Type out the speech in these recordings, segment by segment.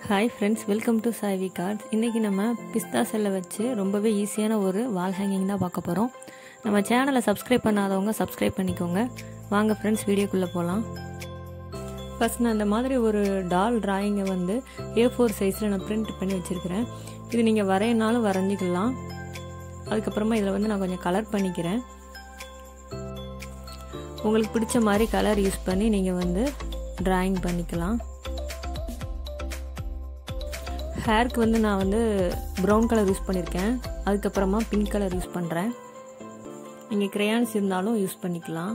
hi friends welcome to Saivi cards இன்றைக்கி நம்ம பிஸ்தா செல்லை வச்சு ரொம்பவே ஈஸியான ஒரு வால் ஹேங்கிங் தான் பார்க்க போகிறோம் நம்ம சேனலை சப்ஸ்கிரைப் பண்ணாதவங்க சப்ஸ்கிரைப் பண்ணிக்கோங்க வாங்க ஃப்ரெண்ட்ஸ் வீடியோக்குள்ளே போகலாம் ஃபஸ்ட் நான் இந்த மாதிரி ஒரு டால் டிராயிங்கை வந்து ஏ ஃபோர் சைஸில் நான் பிரிண்ட் பண்ணி வச்சுருக்கிறேன் இது நீங்கள் வரையினாலும் வரைஞ்சிக்கலாம் அதுக்கப்புறமா இதில் வந்து நான் கொஞ்சம் கலர் பண்ணிக்கிறேன் உங்களுக்கு பிடிச்ச மாதிரி கலர் யூஸ் பண்ணி நீங்கள் வந்து ட்ராயிங் பண்ணிக்கலாம் ஹேருக்கு வந்து நான் வந்து ப்ரௌன் கலர் யூஸ் பண்ணியிருக்கேன் அதுக்கப்புறமா பிங்க் கலர் யூஸ் பண்ணுறேன் நீங்கள் க்ரேயான்ஸ் இருந்தாலும் யூஸ் பண்ணிக்கலாம்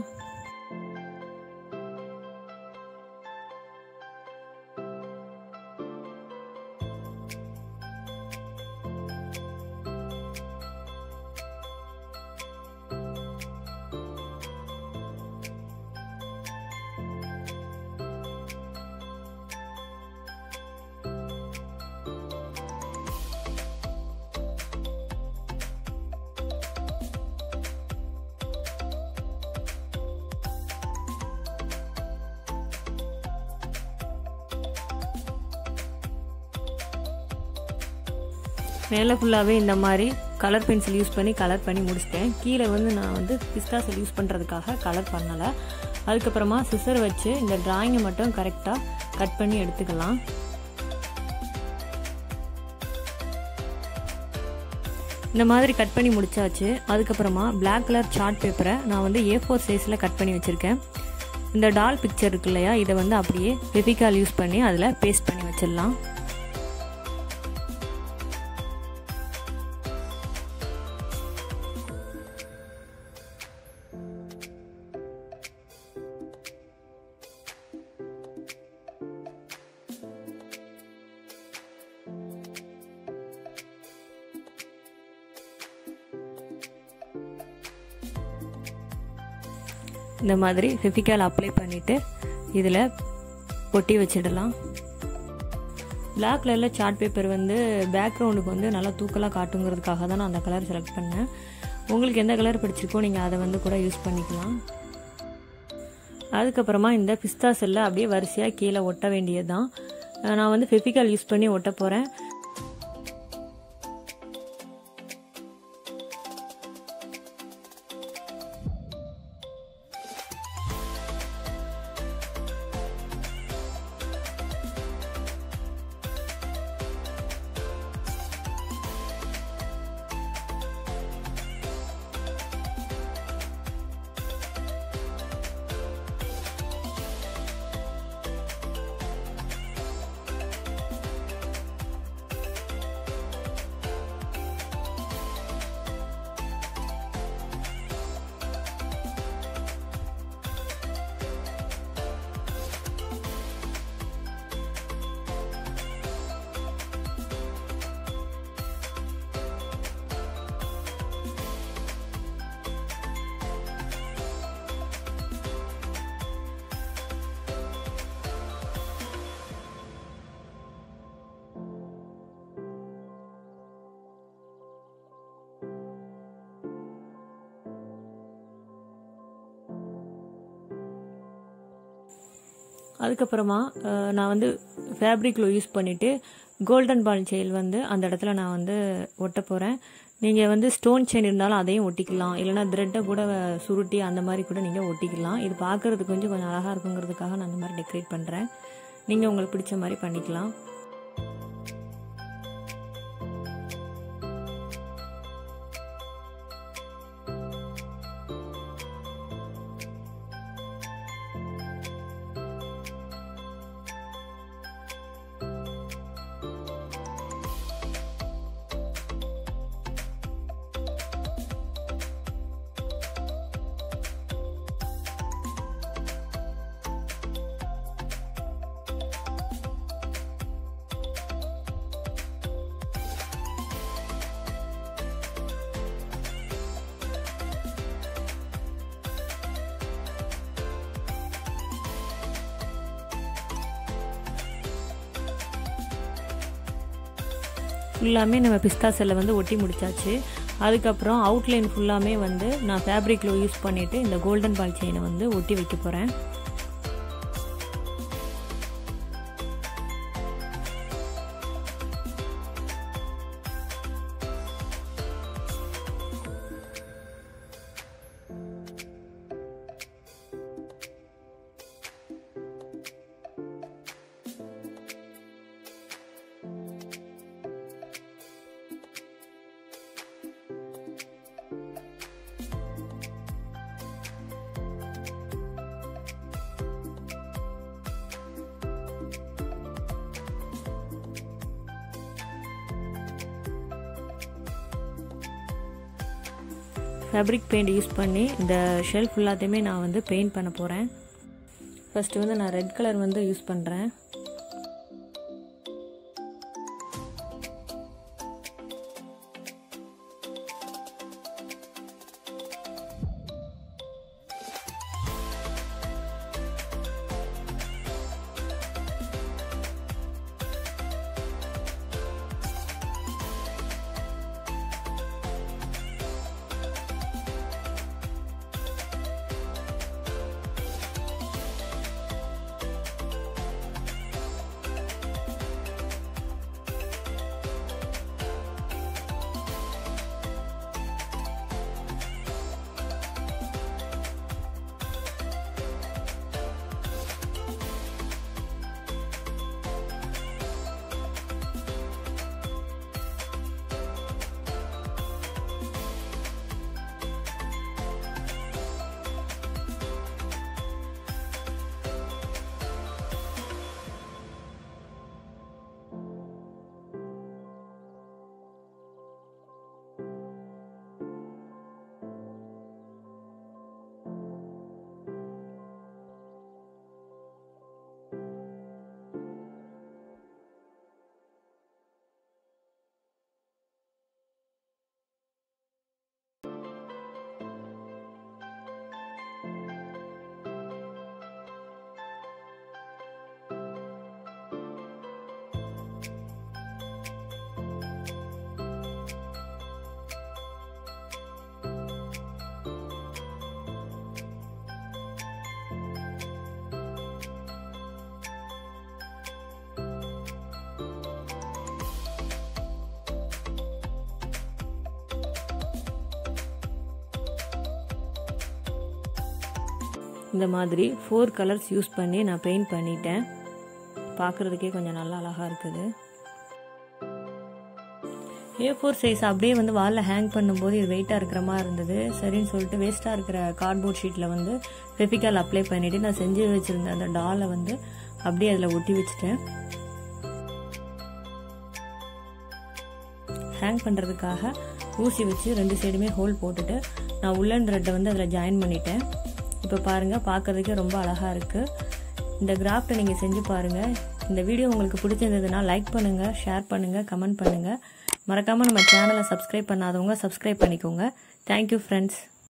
மேலே ஃபுல்லாகவே இந்த மாதிரி கலர் பென்சில் யூஸ் பண்ணி கலர் பண்ணி முடிச்சிட்டேன் கீழே வந்து நான் வந்து பிஸ்தா செல் யூஸ் பண்ணுறதுக்காக கலர் பண்ணலை அதுக்கப்புறமா சிசர் வச்சு இந்த ட்ராயிங்கை மட்டும் கரெக்டாக கட் பண்ணி எடுத்துக்கலாம் இந்த மாதிரி கட் பண்ணி முடிச்சாச்சு அதுக்கப்புறமா பிளாக் கலர் சார்ட் பேப்பரை நான் வந்து ஏ ஃபோர் சைஸில் கட் பண்ணி வச்சுருக்கேன் இந்த டால் பிக்சர் இருக்கு இல்லையா இதை வந்து அப்படியே ஃபெவிகால் யூஸ் பண்ணி அதில் பேஸ்ட் பண்ணி வச்சிடலாம் இந்த மாதிரி ஃபெவிகால் அப்ளை பண்ணிவிட்டு இதில் ஒட்டி வச்சிடலாம் பிளாக் கலரில் சார்ட் பேப்பர் வந்து பேக்ரவுண்டுக்கு வந்து நல்லா தூக்கலாக காட்டுங்கிறதுக்காக தான் நான் அந்த கலர் செலக்ட் பண்ணேன் உங்களுக்கு எந்த கலர் பிடிச்சிருக்கோ நீங்கள் அதை வந்து கூட யூஸ் பண்ணிக்கலாம் அதுக்கப்புறமா இந்த பிஸ்தா செல்லை அப்படியே வரிசையாக கீழே ஒட்ட வேண்டியது தான் நான் வந்து ஃபெவிகால் யூஸ் பண்ணி ஒட்ட போகிறேன் அதுக்கப்புறமா நான் வந்து ஃபேப்ரிக்கில் யூஸ் பண்ணிவிட்டு கோல்டன் பால் செயில் வந்து அந்த இடத்துல நான் வந்து ஒட்ட போகிறேன் நீங்கள் வந்து ஸ்டோன் செயின் இருந்தாலும் அதையும் ஒட்டிக்கலாம் இல்லைனா த்ரெட்டை கூட சுருட்டி அந்த மாதிரி கூட நீங்கள் ஒட்டிக்கலாம் இது பார்க்குறதுக்கு கொஞ்சம் கொஞ்சம் அழகாக இருக்குங்கிறதுக்காக நான் அந்த மாதிரி டெக்கரேட் பண்ணுறேன் நீங்கள் உங்களுக்கு பிடிச்ச மாதிரி பண்ணிக்கலாம் ஃபுல்லாமே நம்ம பிஸ்தா செல்லை வந்து ஒட்டி முடிச்சாச்சு அதுக்கப்புறம் அவுட்லைன் ஃபுல்லாமே வந்து நான் ஃபேப்ரிக்கில் யூஸ் பண்ணிவிட்டு இந்த கோல்டன் பால் செயினை வந்து ஒட்டி வைக்க போகிறேன் ஃபேப்ரிக் பெயிண்ட் யூஸ் பண்ணி இந்த ஷெல்ஃப் ஃபுல்லாத்தையுமே நான் வந்து பெயிண்ட் பண்ண போகிறேன் ஃபஸ்ட்டு வந்து நான் ரெட் கலர் வந்து யூஸ் பண்ணுறேன் இந்த மாதிரி ஃபோர் கலர்ஸ் யூஸ் பண்ணி நான் பெயிண்ட் பண்ணிட்டேன் பார்க்குறதுக்கே கொஞ்சம் நல்லா அழகாக இருக்குது ஏ ஃபோர் சைஸ் அப்படியே வந்து வாலில் ஹேங் பண்ணும்போது இது வெயிட்டாக இருக்கிற மாதிரி இருந்தது சரின்னு சொல்லிட்டு வேஸ்ட்டாக இருக்கிற கார்ட்போர்ட் ஷீட்டில் வந்து ஃபெஃபிகால் அப்ளை பண்ணிவிட்டு நான் செஞ்சு வச்சுருந்த அந்த டாலை வந்து அப்படியே அதில் ஒட்டி வச்சுட்டேன் ஹேங் பண்ணுறதுக்காக ஊசி வச்சு ரெண்டு சைடுமே ஹோல் போட்டுட்டு நான் உள்ளன் த்ரெட்டை வந்து அதில் ஜாயின் பண்ணிட்டேன் இப்போ பாருங்கள் பார்க்குறதுக்கே ரொம்ப அழகாக இருக்குது இந்த கிராஃப்டை நீங்கள் செஞ்சு பாருங்கள் இந்த வீடியோ உங்களுக்கு பிடிச்சிருந்ததுன்னா லைக் பண்ணுங்கள் ஷேர் பண்ணுங்கள் கமெண்ட் பண்ணுங்கள் மறக்காமல் நம்ம சேனலை சப்ஸ்கிரைப் பண்ணாதவங்க சப்ஸ்கிரைப் பண்ணிக்கோங்க தேங்க்யூ ஃப்ரெண்ட்ஸ்